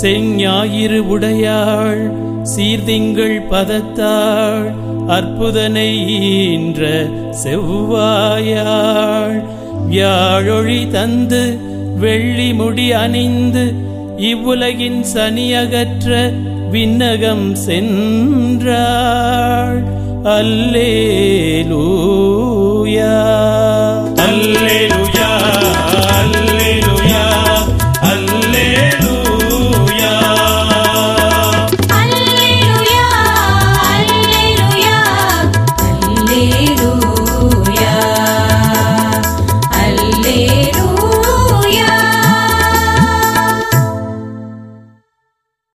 செஞ்ஞாயிறு உடையாள் சீர்திங்கள் பதத்தாள் அற்புதனை ஈன்ற செவ்வாயாள் வியாழொழி தந்து வெள்ளி முடி அணிந்து இவ்வுலகின் சனி அகற்ற விண்ணகம் சென்றாள் அல்லேலூயா